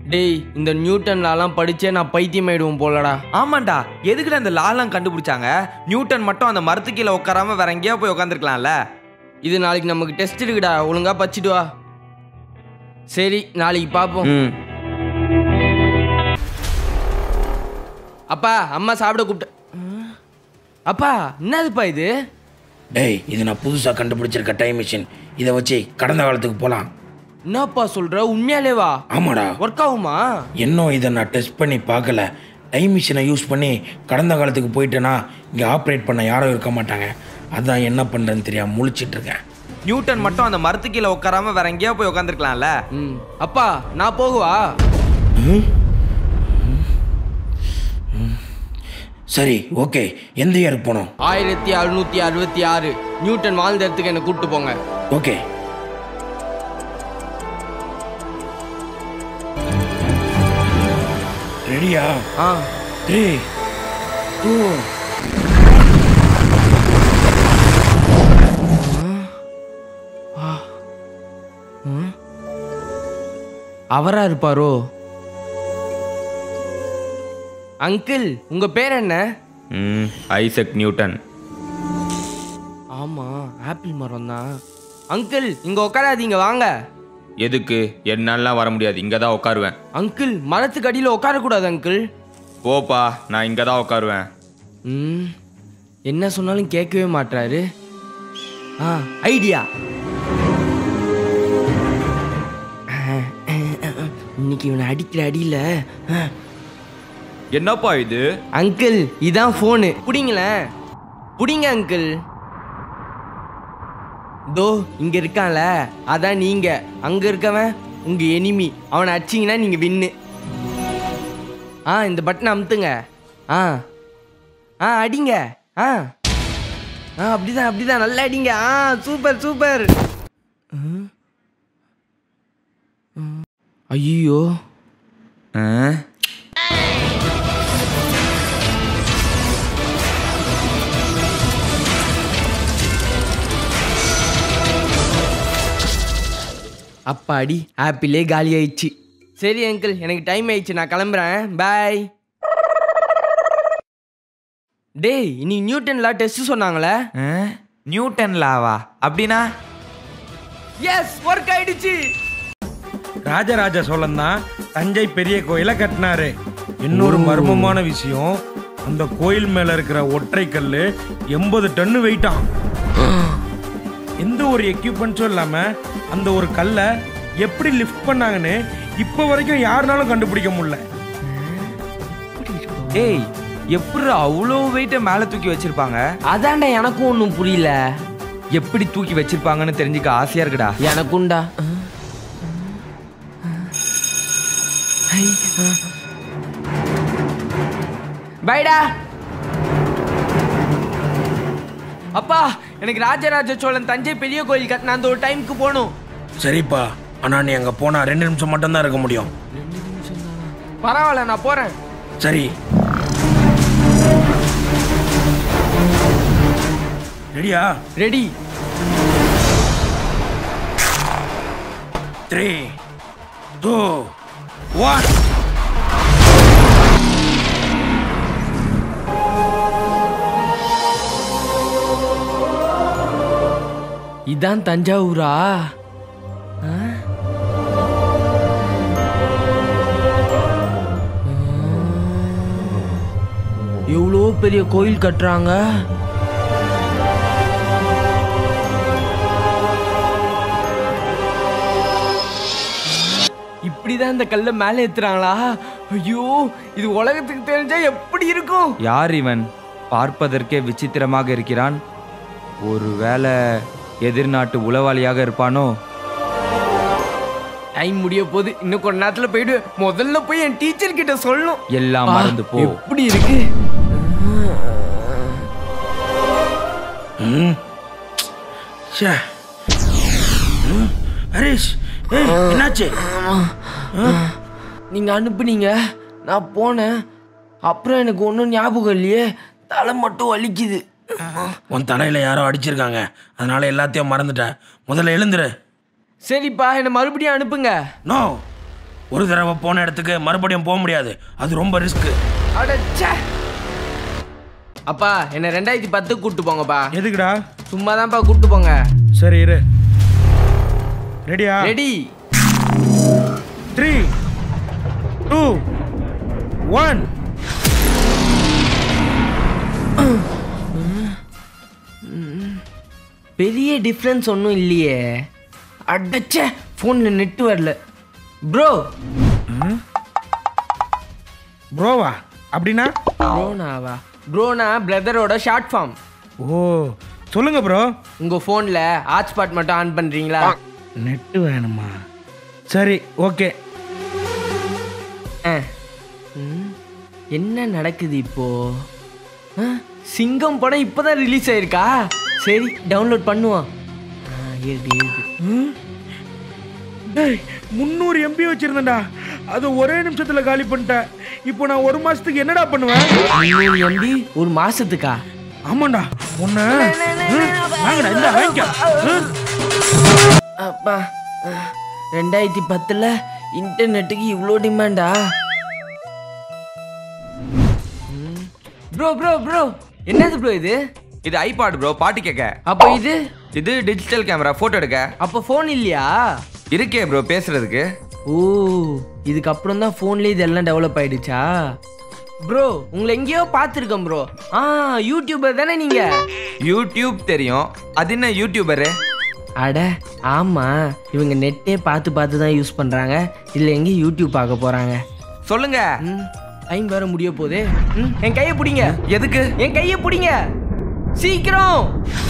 டேய் இந்த நியூட்டன்லாம் படிச்சே நான் பைத்தியம் ஆயிடுவோம் போலடா ஆமாண்டா எதுக்குடா இந்த லாலாம் கண்டுபிடிச்சாங்க நியூட்டன் மட்டும் அந்த மரத்து கீழே உட்காராம வேற எங்கேயோ போய் உட்காந்துருக்கலாம்ல இது நாளைக்கு நமக்கு டெஸ்ட் இருக்குடா ஒழுங்கா படிச்சுட்டு வா சரி நாளைக்கு பார்ப்போம் ம் அப்பா அம்மா சாப்பிட கூப்பிட்ட அப்பா என்னதுப்பா இது டேய் இது நான் புதுசாக கண்டுபிடிச்சிருக்க டைம் மிஷின் இதை வச்சு கடந்த காலத்துக்கு போகலாம் என்னப்பா சொல்ற உண்மையாலேவா ஆமாடா ஒர்க் ஆகுமா இன்னும் இதை நான் டெஸ்ட் பண்ணி பார்க்கல டைம் மிஷினை யூஸ் பண்ணி கடந்த காலத்துக்கு போயிட்டேன்னா இங்கே ஆப்ரேட் பண்ண யாரும் இருக்க மாட்டாங்க அதான் என்ன பண்ணுறேன்னு தெரியாம முழிச்சிட்டு இருக்கேன் நியூட்டன் மட்டும் அந்த மரத்து கீழே உட்காராம வேற எங்கேயோ போய் உட்காந்துருக்கலாம்ல ம் அப்பா நான் போகுவா சரி ஓகே எந்த இயருக்கு போனோம் ஆயிரத்தி அறுநூத்தி அறுபத்தி ஆறு நியூட்டன் வாழ்ந்த இடத்துக்கு என்னை கூப்பிட்டு போங்க ஓகே ரெடியா ஆ த்ரீ டூ அவரா இருப்பாரோ அங்கிள் உங்க பேர் என்ன ம் ஐசக் நியூட்டன் ஆமா ஆப்பிள் மரம் தான் அங்கிள் இங்க உட்காராதீங்க வாங்க எதுக்கு என்னாலாம் வர முடியாது இங்கே தான் உட்காருவேன் அங்கிள் மரத்துக்கு அடியில் உட்காரக்கூடாது அங்கிள் போப்பா நான் இங்கே தான் உட்காருவேன் ம் என்ன சொன்னாலும் கேட்கவே மாட்றாரு ஆ ஐடியா இன்னைக்கு இவனை அடிக்கிற அடியில் என்னப்பா இது அங்கிள் இதான் ஃபோனு புடிங்களேன் புடிங்க அங்கிள் தோ இங்க இருக்கான்ல அதான் நீங்க அங்க இருக்கவன் உங்க எனிமி அவனை அடிச்சிங்கன்னா நீங்க வின்னு ஆ இந்த பட்டனை அமுத்துங்க ஆ ஆ அடிங்க ஆ ஆ அப்படிதான் அப்படிதான் நல்லா அடிங்க ஆ சூப்பர் சூப்பர் ஐயோ ஆ? அப்பாடி ஆப்பிளே காலி ஆயிடுச்சு சரி அங்கிள் எனக்கு டைம் ஆயிடுச்சு நான் கிளம்புறேன் பாய் டேய் நீ நியூட்டன்ல டெஸ்ட் சொன்னாங்களே ஆ? நியூட்டன் லாவா அப்படின்னா எஸ் ஒர்க் ஆயிடுச்சு ராஜராஜ சோழன் தான் தஞ்சை பெரிய கோயிலை கட்டினாரு இன்னொரு மர்மமான விஷயம் அந்த கோயில் மேல இருக்கிற ஒற்றை கல்லு எண்பது டன்னு வெயிட்டான் எந்த ஒரு எக்யூப்மெண்ட்ஸும் இல்லாம அந்த ஒரு கல்லை எப்படி லிஃப்ட் பண்ணாங்கன்னு இப்போ வரைக்கும் யாருனாலும் கண்டுபிடிக்க முடியல டேய் எப்படி அவ்வளோ வெயிட்டை மேலே தூக்கி வச்சிருப்பாங்க அதான்டா எனக்கும் ஒன்றும் புரியல எப்படி தூக்கி வச்சிருப்பாங்கன்னு தெரிஞ்சுக்க ஆசையா இருக்குடா எனக்கும்டா பைடா அப்பா எனக்கு ராஜராஜ சோழன் தஞ்சை பெரிய கோயில் கட்டின அந்த ஒரு டைமுக்கு போகணும் சரிப்பா ஆனால் நீ அங்கே போனால் ரெண்டு நிமிஷம் மட்டும்தான் இருக்க முடியும் பரவாயில்ல நான் போறேன் சரி ரெடியா ரெடி த்ரீ டூ ஒன் இதான் தஞ்சாவூரா ஆ? எவ்வளோ பெரிய கோயில் கட்டுறாங்க இப்படிதான் இந்த கல்லை மேலே ஏத்துறாங்களா ஐயோ இது உலகத்துக்கு தெரிஞ்சா எப்படி இருக்கும் யார் இவன் பார்ப்பதற்கே விசித்திரமாக இருக்கிறான் ஒருவேளை எதிர்நாட்டு உளவாளியாக இருப்பானோ டைம் முடிய போகுது இன்னும் கொஞ்ச நேரத்துல போயிடு முதல்ல போய் என் டீச்சர் கிட்ட சொல்லணும் எல்லாம் பா, மறந்து போ எப்படி இருக்கு ம் ச்சே. ம், ஹரிஷ் ஏய் என்னாச்சு நீங்க அனுப்புனீங்க நான் போனேன் அப்புறம் எனக்கு ஒன்றும் ஞாபகம் இல்லையே தலை மட்டும் வலிக்குது உன் தலையில் யாரோ அடிச்சிருக்காங்க அதனால எல்லாத்தையும் மறந்துட்ட முதல்ல எழுந்துரு சரிப்பா என்னை மறுபடியும் அனுப்புங்க நோ ஒரு தடவை போன இடத்துக்கு மறுபடியும் போக முடியாது அது ரொம்ப ரிஸ்க்கு அடச்சே அப்பா என்ன ரெண்டாயிரத்தி பத்து கூட்டு போங்கப்பா எதுக்குடா சும்மா தான்ப்பா கூட்டு போங்க சரி இரு ரெடியா ரெடி த்ரீ டூ ஒன் பெரிய டிஃப்ரென்ஸ் ஒன்றும் இல்லையே அடச்சே ஃபோனில் நெட்டு வரல ப்ரோ ப்ரோவா அப்படின்னா ப்ரோனாவா ப்ரோனா பிரதரோட ஷார்ட் ஃபார்ம் ஓ சொல்லுங்க ப்ரோ உங்கள் ஃபோனில் ஹாட்ஸ்பாட் மட்டும் ஆன் பண்ணுறீங்களா நெட்டு வேணுமா சரி ஓகே ஆ. ம், என்ன நடக்குது இப்போ ஆ, சிங்கம் படம் இப்போதான் ரிலீஸ் ஆயிருக்கா சரி டவுன்லோட் பண்ணுவோம் ஆ, இருக்கு இருக்கு டேய் முந்நூறு எம்பி வச்சிருந்தேன்டா அது ஒரே நிமிஷத்துல காலி பண்ணிட்டேன் இப்போ நான் ஒரு மாசத்துக்கு என்னடா பண்ணுவேன் முந்நூறு எம்பி ஒரு மாசத்துக்கா ஆமாண்டா உன்ன வாங்கடா இந்த வாங்கிக்க ம். அப்பா ஆ, ரெண்டாயிரத்தி பத்துல இன்டர்நெட்டுக்கு இவ்வளோ டிமாண்டா ப்ரோ ப்ரோ ப்ரோ என்னது ப்ரோ இது இது ஐபாட் ப்ரோ பாட்டு கேட்க அப்போ இது இது டிஜிட்டல் கேமரா போட்டோ எடுக்க அப்போ ஃபோன் இல்லையா இருக்கே ப்ரோ பேசுறதுக்கு ஓ இதுக்கப்புறம் தான் ஃபோன்லேயே இதெல்லாம் டெவலப் ஆயிடுச்சா ப்ரோ உங்களை எங்கேயோ பார்த்துருக்கேன் ப்ரோ ஆ யூடியூபர் தானே நீங்க யூடியூப் தெரியும் அது என்ன யூடியூபரு அட ஆமா இவங்க நெட்டே பார்த்து பார்த்து தான் யூஸ் பண்றாங்க இல்லை எங்கே யூடியூப் பார்க்க போறாங்க சொல்லுங்க ம் டைம் வேற முடிய போதே ம் என் கையை பிடிங்க எதுக்கு என் கையை பிடிங்க சீக்கிரம்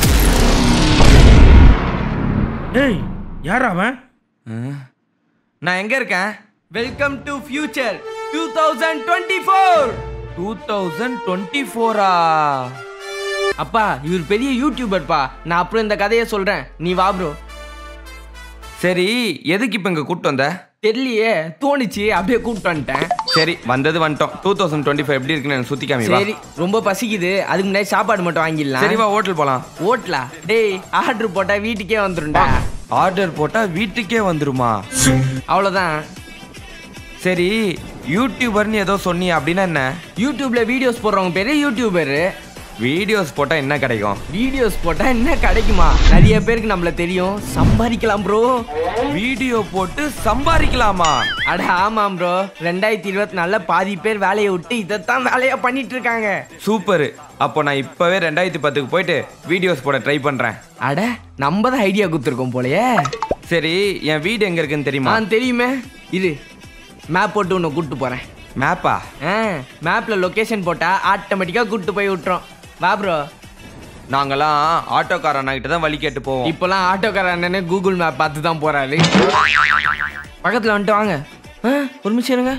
டேய் யார் அவன் நான் எங்க இருக்கேன் welcome to future two thousand twenty four two thousand twenty ஃபோரா அப்பா இவர் பெரிய யூடியூபர்ப்பா நான் அப்புறம் இந்த கதையை சொல்றேன் நீ வா ப்ரோ சரி எதுக்கு இப்போ இங்கே கூப்பிட்டு வந்த தெரியலையே தோணுச்சு அப்படியே கூப்பிட்டு வந்துட்டேன் சரி வந்தது வந்துட்டோம் டூ தௌசண்ட் டுவெண்ட்டி ஃபைவ் எப்படி இருக்குன்னு எனக்கு சுற்றி காமி வா சரி ரொம்ப பசிக்குது அதுக்கு முன்னாடி சாப்பாடு மட்டும் வாங்கிடலாம் சரி வா ஹோட்டல் போகலாம் ஓட்டலா டேய் ஆர்டர் போட்டா வீட்டுக்கே வந்துரும்டா ஆர்டர் போட்டால் வீட்டுக்கே வந்துருமா அவ்வளோதான் சரி யூடியூபர்னு ஏதோ சொன்னி அப்படின்னா என்ன யூடியூப்ல வீடியோஸ் போடுறவங்க பேரு யூடியூபர் வீடியோஸ் போட்டால் என்ன கிடைக்கும் வீடியோஸ் போட்டா என்ன கிடைக்குமா நிறைய பேருக்கு நம்மள தெரியும் சம்பாதிக்கலாம் ப்ரோ வீடியோ போட்டு சம்பாதிக்கலாமா அட ஆமாம் ப்ரோ ரெண்டாயிரத்தி இருபத்தி நாலுல பாதி பேர் வேலையை விட்டு இதைத்தான் வேலையா பண்ணிட்டு இருக்காங்க சூப்பர் அப்போ நான் இப்போவே ரெண்டாயிரத்தி பத்துக்கு போயிட்டு வீடியோஸ் போட ட்ரை பண்ணுறேன் அட நம்ம தான் ஐடியா கொடுத்துருக்கோம் போலயே சரி என் வீடு எங்கே இருக்குன்னு தெரியுமா ஆ தெரியுமே இரு மேப் போட்டு உன்னை கூப்பிட்டு போறேன் மேப்பா ஆ மேப்ல லொகேஷன் போட்டா ஆட்டோமேட்டிக்கா கூப்பிட்டு போய் விட்டுறோம் வா ப்ரோ நாங்கெல்லாம் ஆட்டோக்கார அண்ணாகிட்ட தான் வழி கேட்டு போவோம் இப்போலாம் ஆட்டோக்கார அண்ணனே கூகுள் மேப் பார்த்து தான் போறாரு பக்கத்துல வந்துட்டு வாங்க ஆ, ஒரு நிமிஷம் இருங்க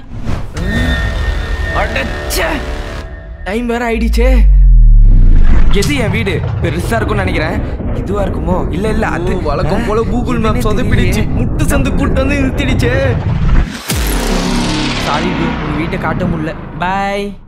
டைம் வேற ஆயிடுச்சே எது என் வீடு பெருசா இருக்கும்னு நினைக்கிறேன் இதுவா இருக்குமோ இல்ல இல்ல அது வழக்கம் போல கூகுள் மேப் சொதப்பிடுச்சு முட்டு சந்து கூட்டு வந்து நிறுத்திடுச்சே சாரி ப்ரோ வீட்டை காட்ட முடியல பாய்